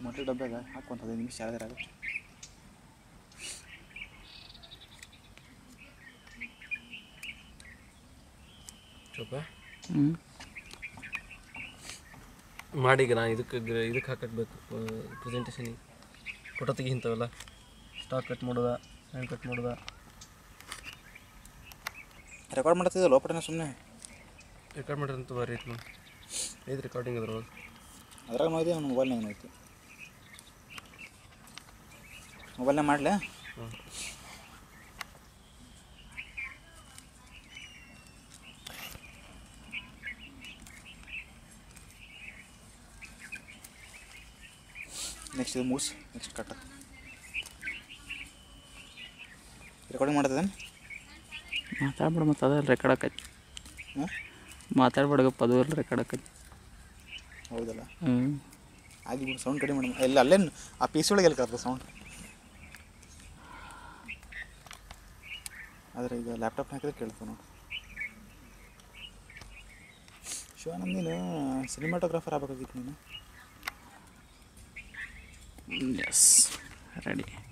ಮೊಟ್ಟೆ ಡಬ್ಬ್ಯಾಗ ಹಾಕೊಂತ ಹದಿನೈದು ನಿಮಿಷ ಚಾರ್ಜರ್ ಆಗುತ್ತೆ ಸ್ವಲ್ಪ ಹ್ಞೂ ಮಾಡಿ ಈಗ ನಾನು ಇದಕ್ಕೆ ಗ್ರ- ಇದಕ್ಕೆ ಹಾಕಬೇಕು ಪ್ರೆಸೆಂಟೇಷನಿಗೆ ಫೋಟೋ ತೆಗಿ ಇಂಥವೆಲ್ಲ ಸ್ಟಾಕ್ ಕಟ್ ಮಾಡೋದ ಹ್ಯಾಂಡ್ ಕಟ್ ಮಾಡೋದ ರೆಕಾರ್ಡ್ ಮಾಡ್ತಿದ್ದೆ ಲೋಪಟನ ಸುಮ್ಮನೆ ರೆಕಾರ್ಡ್ ಮಾಡಿರಂತ ಬರ್ರಿ ಐತೆ ನೋಡಿ ಐದು ರೆಕಾರ್ಡಿಂಗ್ ಅದ್ರೊಳಗೆ ಅದ್ರಾಗ ನೋಯ್ತು ನನ್ನ ಮೊಬೈಲ್ನಾಗ ನೋಯ್ತು ಮೊಬೈಲ್ನಾಗ ಮಾಡಲೇ ಹಾಂ ನೆಕ್ಸ್ಟ್ ಇದು ಮೂಸ್ ನೆಕ್ಸ್ಟ್ ಕಟ್ ರೆಕಾರ್ಡಿಂಗ್ ಮಾಡ್ತದೇನು ಮಾತಾಡ್ಬೇಡ ಮತ್ತು ಅದ ರೆಕಾರ್ಡ್ ಆಕೈತಿ ಹಾಂ ಮಾತಾಡ್ಬೇಡಗಪ್ಪ ಅದು ಎಲ್ಲ ರೆಕಾರ್ಡ್ ಆಕೈತಿ ಹೌದಲ್ಲ ಹ್ಞೂ ಆಗಿ ಬಿಡು ಸೌಂಡ್ ಕಡಿಮೆ ಮಾಡಿ ಇಲ್ಲ ಅಲ್ಲೇನು ಆ ಪಿ ಸಿ ಒಳಗೆ ಎಲ್ಲಿ ಕರ್ತದೆ ಸೌಂಡ್ ಆದರೆ ಈಗ ಲ್ಯಾಪ್ಟಾಪ್ ಹಾಕಿದ್ರೆ ಕೇಳ್ತದೆ ನೋಡಿ ಶಿವಾನಂದ್ ನೀನು ಸಿನಿಮಾಟೋಗ್ರಾಫರ್ ಆಗ್ಬೇಕಾಗಿತ್ತು ನೀನು ಎಸ್ ರೆಡಿ